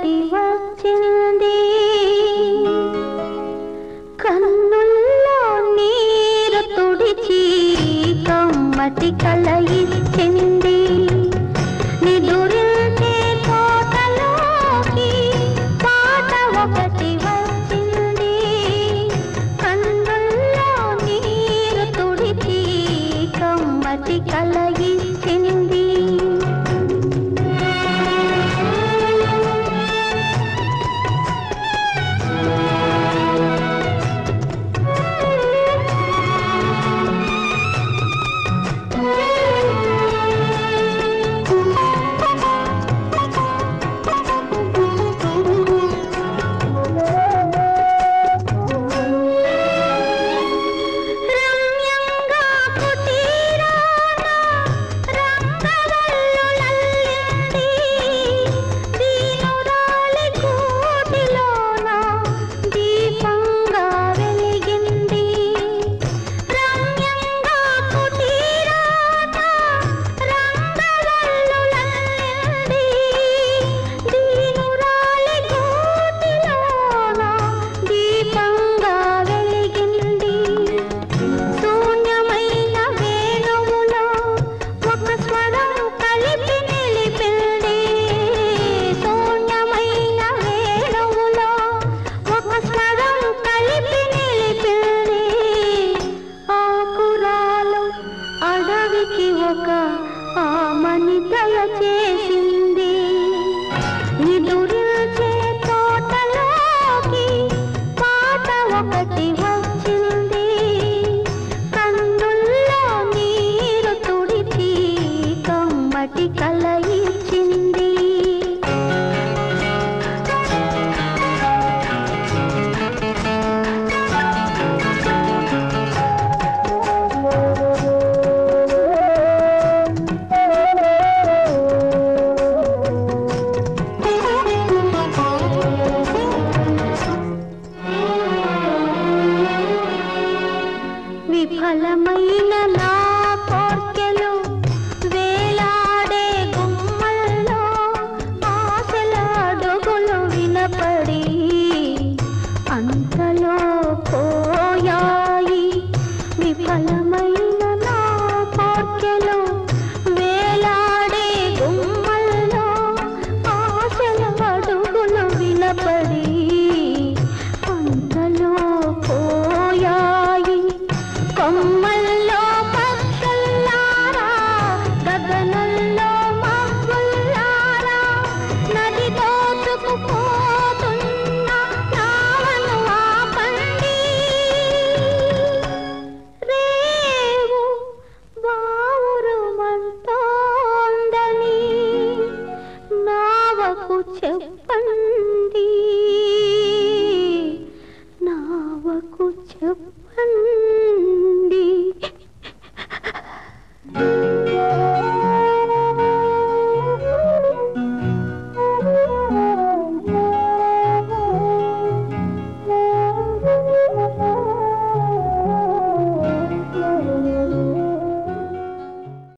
ఒకటి వచ్చింది కన్నుల్లో నీరు తుడిచి కమ్మటి కల ఇచ్చింది నిదురించే తోటలోకి పాట ఒకటి వచ్చింది కన్నుల్లో నీరు తుడిచి కమ్మటి కల ఇచ్చింది రమ్యంగా కుటీరాన రంగవల్లులల్లింది. దీనురాలి కూటిలోన దీపంగా వెలిగింది. రమ్యంగా కుటీరాన రంగవల్లులల్లింది. దీనురాలి కూటిలోన దీపంగా వెలిగింది శూన్యమైన వేణువులో ఒక స్వరం కలిపి నిలిపింది శూన్యమైన వేణువులో ఒక స్వరం కలిపి నిలిపింది ఆకురాలు అడవికి ఒక ఆమని దయ చేసింది నిదురించే తోటలోకి పాట ఒకటి వచ్చింది కన్నుల్లో నీరు తుడిచి కమ్మటి కల ఇచ్చింది విఫలమైన నా కోర్కెలు వేలాడే గుమ్మల్లో ఆశల అడుగులు వినపడి అంతలో పోయాయి విఫలమైన నా కోర్కెలు వేలాడే గుమ్మల్లో ఆశల అడుగులు వినపడి అంతలో పోయాయి కొమ్మల్లో పక్షుల్లారా గగనంలో మబ్బుల్లారా నది దోచుకుపోతున్న నావను ఆపండి రేవు బావురుమంటోందని నావకు చెప్పండి నావకు చెప్పండి